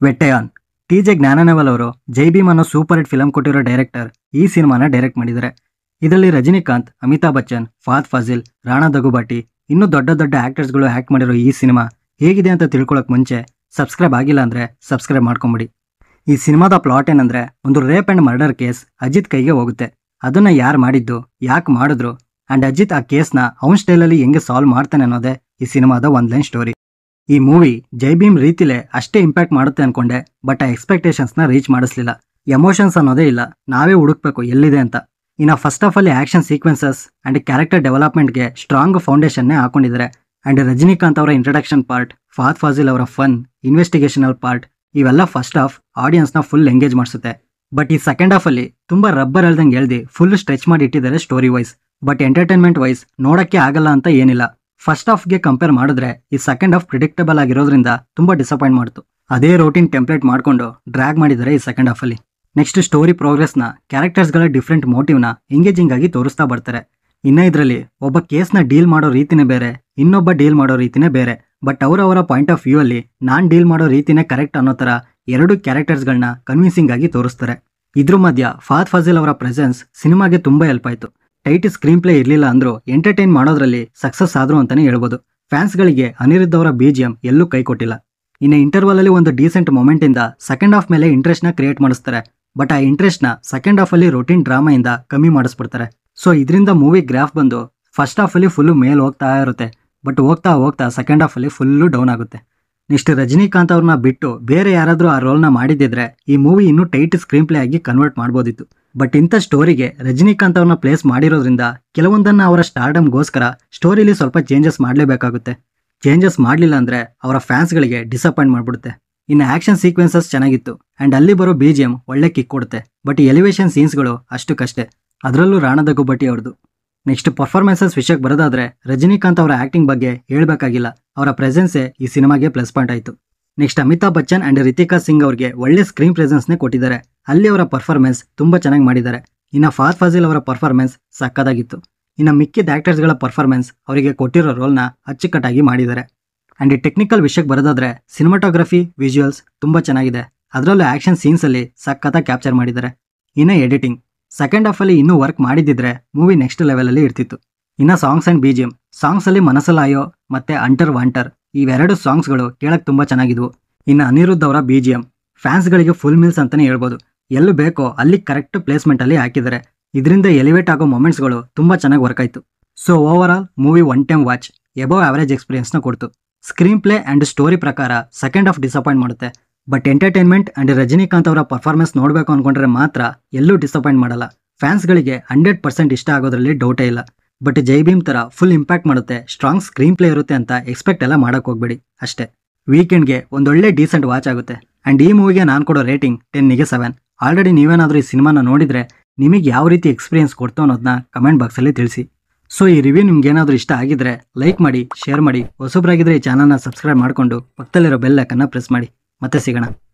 ವೆಟ್ಟೆಯಾನ್ T J ಜ್ಞಾನನವಲ್ ಅವರು ಜೈ ಭೀಮ್ ಅನ್ನೋ super hit film ಕೊಟ್ಟಿರೋ ಡೈರೆಕ್ಟರ್ ಈ ಸಿನಿಮಾನ ಡೈರೆಕ್ಟ್ ಮಾಡಿದ್ದಾರೆ ಇದರಲ್ಲಿ ರಜನಿಕಾಂತ್ ಅಮಿತಾಬ್ ಬಚ್ಚನ್ ಫಾದ್ ಫಾಜಿಲ್ ರಾಣಾ ದಗುಬಾಟಿ ಇನ್ನೂ ದೊಡ್ಡ ದೊಡ್ಡ ಆಕ್ಟರ್ಸ್ಗಳು ಆಕ್ಟ್ ಮಾಡಿರೋ ಈ ಸಿನಿಮಾ ಹೇಗಿದೆ ಅಂತ ತಿಳ್ಕೊಳಕ್ ಮುಂಚೆ ಸಬ್ಸ್ಕ್ರೈಬ್ ಆಗಿಲ್ಲ ಅಂದ್ರೆ ಸಬ್ಸ್ಕ್ರೈಬ್ ಮಾಡ್ಕೊಂಬಿಡಿ ಈ ಸಿನಿಮಾದ ಪ್ಲಾಟ್ ಏನಂದ್ರೆ ಒಂದು rape and murder case Ajith ಕೈಗೆ ಹೋಗುತ್ತೆ ಅದನ್ನ ಯಾರು ಮಾಡಿದ್ದು ಯಾಕೆ ಮಾಡಿದ್ರು ಅಂಡ್ ಅಜಿತ್ ಆ ಕೇಸ್ನ ಅವನ ಸ್ಟೈಲಲ್ಲಿ ಹೆಂಗೆ ಸಾಲ್ವ್ ಮಾಡ್ತಾನೆ ಅನ್ನೋದೇ ಈ ಸಿನಿಮಾದ ಒಂದ್ ಲೈನ್ ಸ್ಟೋರಿ ಈ ಮೂವಿ ಜೈ ಭೀಮ್ ರೀತಿಲೇ ಅಷ್ಟೇ ಇಂಪ್ಯಾಕ್ಟ್ ಮಾಡುತ್ತೆ ಅನ್ಕೊಂಡೆ ಬಟ್ ಆ ಎಕ್ಸ್ಪೆಕ್ಟೇಷನ್ಸ್ನ ರೀಚ್ ಮಾಡಿಸ್ಲಿಲ್ಲ ಎಮೋಷನ್ಸ್ ಅನ್ನೋದೇ ಇಲ್ಲ ನಾವೇ ಹುಡುಕ್ಬೇಕು ಎಲ್ಲಿದೆ ಅಂತ ಇನ್ನು ಫಸ್ಟ್ ಆಫ್ ಅಲ್ಲಿ ಆಕ್ಷನ್ ಸೀಕ್ವೆನ್ಸಸ್ ಅಂಡ್ ಕ್ಯಾರೆಕ್ಟರ್ ಡೆವಲಪ್ಮೆಂಟ್ಗೆ ಸ್ಟ್ರಾಂಗ್ ಫೌಂಡೇಶನ್ನೇ ಹಾಕೊಂಡಿದ್ದಾರೆ ಅಂಡ್ ರಜನಿಕಾಂತ್ ಅವರ ಇಂಟ್ರಡಕ್ಷನ್ ಪಾರ್ಟ್ ಫಾದ್ ಫಾಜಿಲ್ ಅವರ ಫನ್ ಇನ್ವೆಸ್ಟಿಗೇಷನಲ್ ಪಾರ್ಟ್ ಇವೆಲ್ಲ ಫಸ್ಟ್ ಹಾಫ್ ಆಡಿಯನ್ಸ್ನ ಫುಲ್ ಎಂಗೇಜ್ ಮಾಡಿಸುತ್ತೆ ಬಟ್ ಈ ಸೆಕೆಂಡ್ ಹಾಫ್ ಅಲ್ಲಿ ತುಂಬಾ ರಬ್ಬರ್ ಎಳ್ದಂಗೆ ಎಳ್ದಿ ಫುಲ್ ಸ್ಟ್ರೆಚ್ ಮಾಡಿ ಇಟ್ಟಿದ್ದಾರೆ story wise but entertainment wise ನೋಡಕ್ಕೆ ಆಗಲ್ಲ ಅಂತ ಏನಿಲ್ಲ ಫಸ್ಟ್ ಹಾಫ್ಗೆ ಕಂಪೇರ್ ಮಾಡಿದ್ರೆ ಈ ಸೆಕೆಂಡ್ ಹಾಫ್ ಪ್ರಿಡಿಕ್ಟಬಲ್ ಆಗಿರೋದ್ರಿಂದ ತುಂಬಾ ಡಿಸಪಾಯಿಂಟ್ ಮಾಡ್ತು ಅದೇ ರೋಟಿನ್ ಟೆಂಪ್ಲೇಟ್ ಮಾಡ್ಕೊಂಡು ಡ್ರ್ಯಾಗ್ ಮಾಡಿದ್ದಾರೆ ಈ ಸೆಕೆಂಡ್ ಹಾಫ್ ಅಲ್ಲಿ ನೆಕ್ಸ್ಟ್ ಸ್ಟೋರಿ ಪ್ರೋಗ್ರೆಸ್ನ ಕ್ಯಾರೆಕ್ಟರ್ಸ್ಗಳ ಡಿಫ್ರೆಂಟ್ ಮೋಟಿವ್ನ ಎಂಗೇಜಿಂಗ್ ಆಗಿ ತೋರಿಸ್ತಾ ಬರ್ತಾರೆ ಇನ್ನ ಇದರಲ್ಲಿ ಒಬ್ಬ ಕೇಸ್ನ ಡೀಲ್ ಮಾಡೋ ರೀತಿನೇ ಬೇರೆ ಇನ್ನೊಬ್ಬ ಡೀಲ್ ಮಾಡೋ ರೀತಿನೇ ಬೇರೆ ಬಟ್ ಅವರವರ ಪಾಯಿಂಟ್ ಆಫ್ ವ್ಯೂ ಅಲ್ಲಿ ನಾನ್ ಡೀಲ್ ಮಾಡೋ ರೀತಿನೇ ಕರೆಕ್ಟ್ ಅನ್ನೋ ತರ ಎರಡು ಕ್ಯಾರೆಕ್ಟರ್ಸ್ಗಳನ್ನ ಕನ್ವಿನ್ಸಿಂಗ್ ಆಗಿ ತೋರಿಸ್ತಾರೆ ಇದ್ರ ಮಧ್ಯ ಫಾದ್ ಫಾಜಿಲ್ ಅವರ ಪ್ರೆಸೆನ್ಸ್ ಸಿನಿಮಾಗೆ ತುಂಬಾ ಹೆಲ್ಪ್ ಆಯ್ತು ಟೈಟ್ ಸ್ಕ್ರೀನ್ ಪ್ಲೇ ಇರಲಿಲ್ಲ ಅಂದ್ರೂ ಎಂಟರ್ಟೈನ್ ಮಾಡೋದ್ರಲ್ಲಿ ಸಕ್ಸಸ್ ಆದ್ರು ಅಂತಾನೆ ಹೇಳ್ಬೋದು ಫ್ಯಾನ್ಸ್ಗಳಿಗೆ ಅನಿರುದ್ಧ ಅವರ ಬಿಜಿಎಂ ಎಲ್ಲೂ ಕೈ ಕೊಟ್ಟಿಲ್ಲ ಇನ್ನು ಇಂಟರ್ವಲ್ ಅಲ್ಲಿ ಒಂದು ಡೀಸೆಂಟ್ ಮೊಮೆಂಟ್ ಇಂದ ಸೆಕೆಂಡ್ ಹಾಫ್ ಮೇಲೆ ಇಂಟ್ರೆಸ್ಟ್ ನ ಕ್ರಿಯೇಟ್ ಮಾಡಿಸ್ತಾರೆ ಬಟ್ ಆ ಇಂಟ್ರೆಸ್ಟ್ ನ ಸೆಕೆಂಡ್ ಹಾಫ್ ಅಲ್ಲಿ ರೊಟೀನ್ ಡ್ರಾಮಾ ಇಂದ ಕಮ್ಮಿ ಮಾಡಿಸ್ಬಿಡ್ತಾರೆ ಸೊ ಇದರಿಂದ ಮೂವಿ ಗ್ರಾಫ್ ಬಂದು ಫಸ್ಟ್ ಹಾಫ್ ಅಲ್ಲಿ ಫುಲ್ ಮೇಲ್ ಹೋಗ್ತಾ ಇರುತ್ತೆ ಬಟ್ ಹೋಗ್ತಾ ಹೋಗ್ತಾ ಸೆಕೆಂಡ್ ಹಾಫ್ ಅಲ್ಲಿ ಫುಲ್ಲು ಡೌನ್ ಆಗುತ್ತೆ ನೆಕ್ಸ್ಟ್ ರಜನಿಕಾಂತ್ ಅವ್ರನ್ನ ಬಿಟ್ಟು ಬೇರೆ ಯಾರಾದ್ರೂ ಆ ರೋಲ್ನ ಮಾಡಿದಿದ್ರೆ ಈ ಮೂವಿ ಇನ್ನೂ ಟೈಟ್ ಸ್ಕ್ರೀನ್ ಪ್ಲೇ ಆಗಿ ಕನ್ವರ್ಟ್ ಮಾಡ್ಬೋದಿತ್ತು ಬಟ್ ಇಂಥ ಸ್ಟೋರಿಗೆ ರಜನಿಕಾಂತ್ ಅವ್ರನ್ನ ಪ್ಲೇಸ್ ಮಾಡಿರೋದ್ರಿಂದ ಕೆಲವೊಂದನ್ನ ಅವರ ಸ್ಟಾರ್ಡಮ್ಗೋಸ್ಕರ ಸ್ಟೋರಿಲಿ ಸ್ವಲ್ಪ ಚೇಂಜಸ್ ಮಾಡಲೇಬೇಕಾಗುತ್ತೆ ಚೇಂಜಸ್ ಮಾಡಲಿಲ್ಲ ಅಂದ್ರೆ ಅವರ ಫ್ಯಾನ್ಸ್ಗಳಿಗೆ ಡಿಸಪಾಯಿಂಟ್ ಮಾಡ್ಬಿಡುತ್ತೆ ಇನ್ನು ಆಕ್ಷನ್ ಸೀಕ್ವೆನ್ಸಸ್ ಚೆನ್ನಾಗಿತ್ತು ಅಂಡ್ ಅಲ್ಲಿ ಬರೋ ಬಿ ಜಿ ಎಂ ಒಳ್ಳೆ ಕಿಕ್ ಕೊಡುತ್ತೆ ಬಟ್ ಈ ಎಲಿವೇಶನ್ ಸೀನ್ಸ್ಗಳು ಅಷ್ಟಕ್ಕಷ್ಟೇ ಅದರಲ್ಲೂ ರಾಣಾ ದಗುಬಟ್ಟಿ ಅವ್ರದ್ದು ನೆಕ್ಸ್ಟ್ ಪರ್ಫಾರ್ಮೆನ್ಸಸ್ ವಿಷಯಕ್ಕೆ ಬರೋದಾದ್ರೆ ರಜನಿಕಾಂತ್ ಅವರ ಆಕ್ಟಿಂಗ್ ಬಗ್ಗೆ ಹೇಳ್ಬೇಕಾಗಿಲ್ಲ ಅವರ ಪ್ರೆಸೆನ್ಸೇ ಈ ಸಿನಿಮಾಗೆ ಪ್ಲಸ್ ಪಾಯಿಂಟ್ ಆಯಿತು ನೆಕ್ಸ್ಟ್ ಅಮಿತಾಬ್ ಬಚ್ಚನ್ ಅಂಡ್ ರಿತಿಕಾ ಸಿಂಗ್ ಅವ್ರಿಗೆ ಒಳ್ಳೆ ಸ್ಕ್ರೀನ್ ಪ್ರೆಸೆನ್ಸ್ನೇ ಕೊಟ್ಟಿದ್ದಾರೆ ಅಲ್ಲಿ ಅವರ ಪರ್ಫಾರ್ಮೆನ್ಸ್ ತುಂಬಾ ಚೆನ್ನಾಗಿ ಮಾಡಿದ್ದಾರೆ ಇನ್ನು ಫಾದ್ ಫಾಜಿಲ್ ಅವರ ಪರ್ಫಾರ್ಮೆನ್ಸ್ ಸಕ್ಕದಾಗಿತ್ತು ಇನ್ನು ಮಿಕ್ಕಿದ ಆಕ್ಟರ್ಸ್ಗಳ ಪರ್ಫಾರ್ಮೆನ್ಸ್ ಅವರಿಗೆ ಕೊಟ್ಟಿರೋ ರೋಲ್ನ ಅಚ್ಚುಕಟ್ಟಾಗಿ ಮಾಡಿದ್ದಾರೆ ಅಂಡ್ ಈ ಟೆಕ್ನಿಕಲ್ ವಿಷಯಕ್ಕೆ ಬರೋದಾದ್ರೆ ಸಿನಿಮಾಟೋಗ್ರಫಿ ವಿಜುವಲ್ಸ್ ತುಂಬಾ ಚೆನ್ನಾಗಿದೆ ಅದರಲ್ಲೂ ಆಕ್ಷನ್ ಸೀನ್ಸ್ ಅಲ್ಲಿ ಸಖತ್ತಾಗಿ ಕ್ಯಾಪ್ಚರ್ ಮಾಡಿದ್ದಾರೆ ಇನ್ನು ಎಡಿಟಿಂಗ್ ಸೆಕೆಂಡ್ ಹಾಫ್ ಅಲ್ಲಿ ಇನ್ನೂ ವರ್ಕ್ ಮಾಡಿದಿದ್ರೆ ಮೂವಿ ನೆಕ್ಸ್ಟ್ ಲೆವೆಲ್ ಅಲ್ಲಿ ಇರ್ತಿತ್ತು ಇನ್ನು ಸಾಂಗ್ಸ್ ಅಂಡ್ ಬಿಜಿಎಂ ಸಾಂಗ್ಸ್ ಅಲ್ಲಿ ಮನಸ್ಸಲಾಯೋ ಮತ್ತೆ ಅಂಟರ್ ವಾಂಟರ್ ಇವೆರಡು ಸಾಂಗ್ಸ್ಗಳು ಕೇಳಕ್ ತುಂಬಾ ಚೆನ್ನಾಗಿದ್ವು ಇನ್ನು ಅನಿರುದ್ಧ ಅವರ ಬಿಜಿಎಂ ಫ್ಯಾನ್ಸ್ಗಳಿಗೆ ಫುಲ್ ಮಿಲ್ಸ್ ಅಂತಾನೆ ಹೇಳ್ಬೋದು ಎಲ್ಲಿ ಬೇಕೋ ಅಲ್ಲಿ ಕರೆಕ್ಟ್ ಪ್ಲೇಸ್ಮೆಂಟ್ ಅಲ್ಲಿ ಹಾಕಿದ್ದಾರೆ ಇದರಿಂದ ಎಲಿವೇಟ್ ಆಗೋ ಮೊಮೆಂಟ್ಸ್ಗಳು ತುಂಬಾ ಚೆನ್ನಾಗಿ ವರ್ಕ್ ಆಯ್ತು so overall movie one time watch above average ಎಕ್ಸ್ಪೀರಿಯನ್ಸ್ನ ಕೊಡ್ತು ಸ್ಕ್ರೀನ್ ಪ್ಲೇ ಅಂಡ್ ಸ್ಟೋರಿ ಪ್ರಕಾರ ಸೆಕೆಂಡ್ ಹಾಫ್ ಡಿಸಪಾಯಿಂಟ್ ಮಾಡುತ್ತೆ ಬಟ್ ಎಂಟರ್ಟೈನ್ಮೆಂಟ್ ಅಂಡ್ ರಜನಿಕಾಂತ್ ಅವರ ಪರ್ಫಾರ್ಮೆನ್ಸ್ ನೋಡಬೇಕು ಅನ್ಕೊಂಡ್ರೆ ಮಾತ್ರ ಎಲ್ಲೂ ಡಿಸಪಾಯಿಂಟ್ ಮಾಡಲ್ಲ ಫ್ಯಾನ್ಸ್ಗಳಿಗೆ ಹಂಡ್ರೆಡ್ ಪರ್ಸೆಂಟ್ ಇಷ್ಟ ಆಗೋದ್ರಲ್ಲಿ ಡೌಟೇ ಇಲ್ಲ ಬಟ್ ಜೈ ಭೀಮ್ ತರ ಫುಲ್ ಇಂಪ್ಯಾಕ್ಟ್ ಮಾಡುತ್ತೆ ಸ್ಟ್ರಾಂಗ್ ಸ್ಕ್ರೀನ್ ಪ್ಲೇ ಇರುತ್ತೆ ಅಂತ ಎಕ್ಸ್ಪೆಕ್ಟ್ ಎಲ್ಲ ಮಾಡಕ್ ಹೋಗ್ಬೇಡಿ ಅಷ್ಟೇ ವೀಕೆಂಡ್ಗೆ ಒಂದೊಳ್ಳೆ ಡೀಸೆಂಟ್ ವಾಚ್ ಆಗುತ್ತೆ ಅಂಡ್ ಈ ಮೂವಿಗೆ ನಾನು ಕೊಡೋ ರೇಟಿಂಗ್ ಟೆನ್ನಿಗೆ ಸೆವೆನ್ ಆಲ್ರೆಡಿ ನೀವೇನಾದರೂ ಈ ಸಿನಿಮಾನ ನೋಡಿದ್ರೆ ನಿಮಗೆ ಯಾವ ರೀತಿ ಎಕ್ಸ್ಪೀರಿಯನ್ಸ್ ಕೊಡ್ತು ಅನ್ನೋದನ್ನ ಕಮೆಂಟ್ ಬಾಕ್ಸಲ್ಲಿ ತಿಳಿಸಿ ಸೊ ಈ ರಿವ್ಯೂ ನಿಮ್ಗೆ ಏನಾದರೂ ಇಷ್ಟ ಆಗಿದ್ರೆ ಲೈಕ್ ಮಾಡಿ ಶೇರ್ ಮಾಡಿ ಹೊಸಬ್ರಾಗಿದ್ರೆ ಈ ಚಾನಲ್ನ ಸಬ್ಸ್ಕ್ರೈಬ್ ಮಾಡಿಕೊಂಡು ಪಕ್ಕದಲ್ಲಿರೋ ಬೆಲ್ ಐಕನ್ನ ಪ್ರೆಸ್ ಮಾಡಿ ಮತ್ತೆ ಸಿಗೋಣ